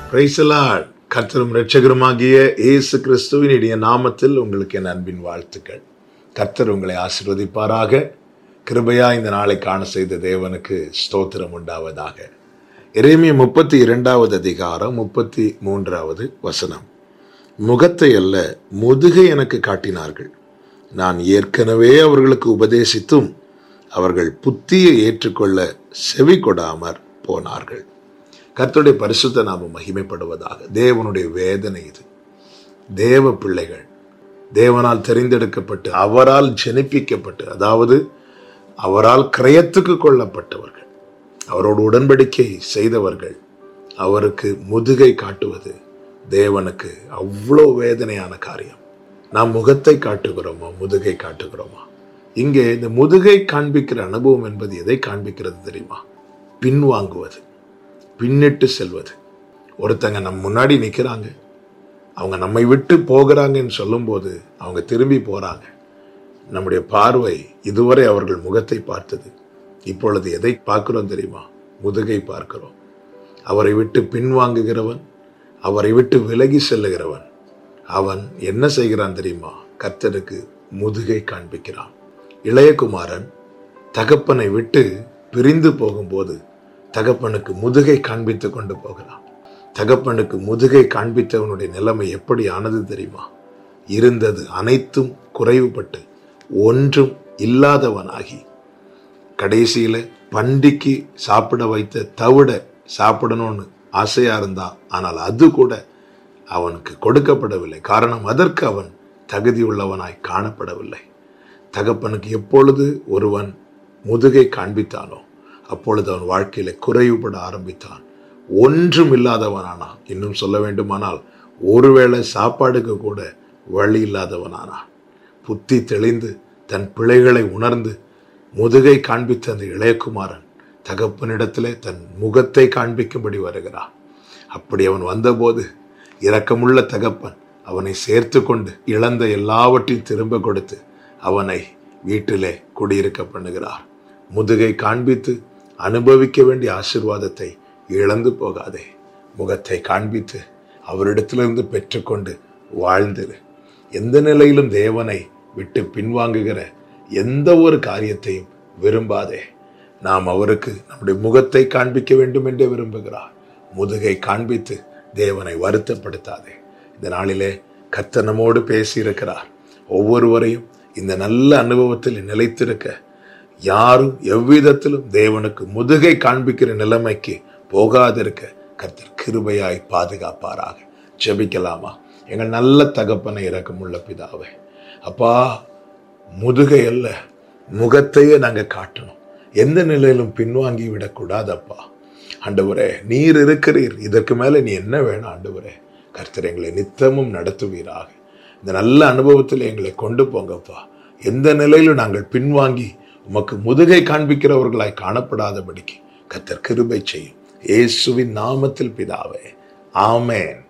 பிரைசலாட் கர்த்தரும் இரட்சகருமாகிய இயேசு கிறிஸ்துவின் இனிய நாமத்தில் உங்களுக்கு என் அன்பின் வாழ்த்துக்கள் கர்த்தர் உங்களை ஆசீர்வதிப்பாராக கிருபையா இந்த நாளை காண செய்த தேவனுக்கு ஸ்தோத்திரம் உண்டாவதாக எரேமிய முப்பத்தி இரண்டாவது அதிகாரம் முப்பத்தி மூன்றாவது வசனம் முகத்தை அல்ல முதுகை எனக்கு காட்டினார்கள் நான் ஏற்கனவே அவர்களுக்கு உபதேசித்தும் அவர்கள் புத்தியை ஏற்றுக்கொள்ள செவி கொடாமற் போனார்கள் கர்த்தருடைய பரிசுத்த நாமம் மகிமைப்படுவதாக தேவனுடைய வேதனை இது தேவ பிள்ளைகள் தேவனால் தெரிந்தெடுக்கப்பட்டு அவரால் ஜெனிப்பிக்கப்பட்டு அதாவது அவரால் கிரயத்துக்கு கொள்ளப்பட்டவர்கள் அவரோடு உடன்படிக்கை செய்தவர்கள் அவருக்கு முதுகை காட்டுவது தேவனுக்கு அவ்வளோ வேதனையான காரியம் நாம் முகத்தை காட்டுகிறோமா முதுகை காட்டுகிறோமா இங்கே இந்த முதுகை காண்பிக்கிற அனுபவம் என்பது எதை காண்பிக்கிறது தெரியுமா பின்வாங்குவது பின்னிட்டு செல்வது ஒருத்தங்க நம்ம முன்னாடி நிற்கிறாங்க அவங்க நம்மை விட்டு போகிறாங்கன்னு சொல்லும்போது அவங்க திரும்பி போறாங்க நம்முடைய பார்வை இதுவரை அவர்கள் முகத்தை பார்த்தது இப்பொழுது எதை பார்க்கிறோம் தெரியுமா முதுகை பார்க்கிறோம் அவரை விட்டு பின்வாங்குகிறவன் அவரை விட்டு விலகி செல்லுகிறவன் அவன் என்ன செய்கிறான் தெரியுமா கர்த்தருக்கு முதுகை காண்பிக்கிறான் இளையகுமாரன் தகப்பனை விட்டு பிரிந்து போகும்போது தகப்பனுக்கு முதுகை காண்பித்து கொண்டு போகிறான் தகப்பனுக்கு முதுகை காண்பித்தவனுடைய நிலைமை எப்படி ஆனது தெரியுமா இருந்தது அனைத்தும் குறைவுபட்டு ஒன்றும் இல்லாதவனாகி கடைசியில பண்டிக்கு சாப்பிட வைத்த தவிட சாப்பிடணும்னு ஆசையா இருந்தான் ஆனால் அது கூட அவனுக்கு கொடுக்கப்படவில்லை காரணம் அதற்கு அவன் தகுதி உள்ளவனாய் காணப்படவில்லை தகப்பனுக்கு எப்பொழுது ஒருவன் முதுகை காண்பித்தானோ அப்பொழுது அவன் வாழ்க்கையில குறைவுபட ஆரம்பித்தான் ஒன்றும் இல்லாதவனானான் இன்னும் சொல்ல வேண்டுமானால் ஒருவேளை சாப்பாடுக்கு கூட வழி இல்லாதவனானான் புத்தி தெளிந்து தன் பிழைகளை உணர்ந்து முதுகை காண்பித்த அந்த இளையகுமாரன் தகப்பனிடத்திலே தன் முகத்தை காண்பிக்கும்படி வருகிறான் அப்படி அவன் வந்தபோது இரக்கமுள்ள தகப்பன் அவனை சேர்த்து கொண்டு இழந்த எல்லாவற்றையும் திரும்ப கொடுத்து அவனை வீட்டிலே குடியிருக்க பண்ணுகிறார் முதுகை காண்பித்து அனுபவிக்க வேண்டிய ஆசிர்வாதத்தை இழந்து போகாதே முகத்தை காண்பித்து அவரிடத்திலிருந்து பெற்றுக்கொண்டு வாழ்ந்திரு எந்த நிலையிலும் தேவனை விட்டு பின்வாங்குகிற எந்த ஒரு காரியத்தையும் விரும்பாதே நாம் அவருக்கு நம்முடைய முகத்தை காண்பிக்க வேண்டும் என்றே விரும்புகிறார் முதுகை காண்பித்து தேவனை வருத்தப்படுத்தாதே இந்த நாளிலே கர்த்தர் நம்மோடு பேசியிருக்கிறார் ஒவ்வொருவரையும் இந்த நல்ல அனுபவத்தில் நிலைத்திருக்க யாரும் எவ்விதத்திலும் தேவனுக்கு முதுகை காண்பிக்கிற நிலைமைக்கு போகாதிருக்க கர்த்தர் கிருபையாய் பாதுகாப்பாராக ஜெபிக்கலாமா எங்கள் நல்ல தகப்பனை இறக்கமுள்ள பிதாவே அப்பா முதுகை அல்ல முகத்தையே நாங்க காட்டணும் எந்த நிலையிலும் பின்வாங்கி விடக்கூடாதப்பா ஆண்டவரே நீர் இருக்கிறீர் இதற்கு மேல நீ என்ன வேணும் ஆண்டவரே கர்த்தர் எங்களை நித்தமும் நடத்துவீராக இந்த நல்ல அனுபவத்தில் எங்களை கொண்டு போங்கப்பா எந்த நிலையிலும் நாங்கள் பின்வாங்கி உமக்கு முதுகை காண்பிக்கிறவர்களாய் காணப்படாதபடிக்கு கர்த்தர் கிருபை செய்யும் இயேசுவின் நாமத்தில் பிதாவே ஆமென்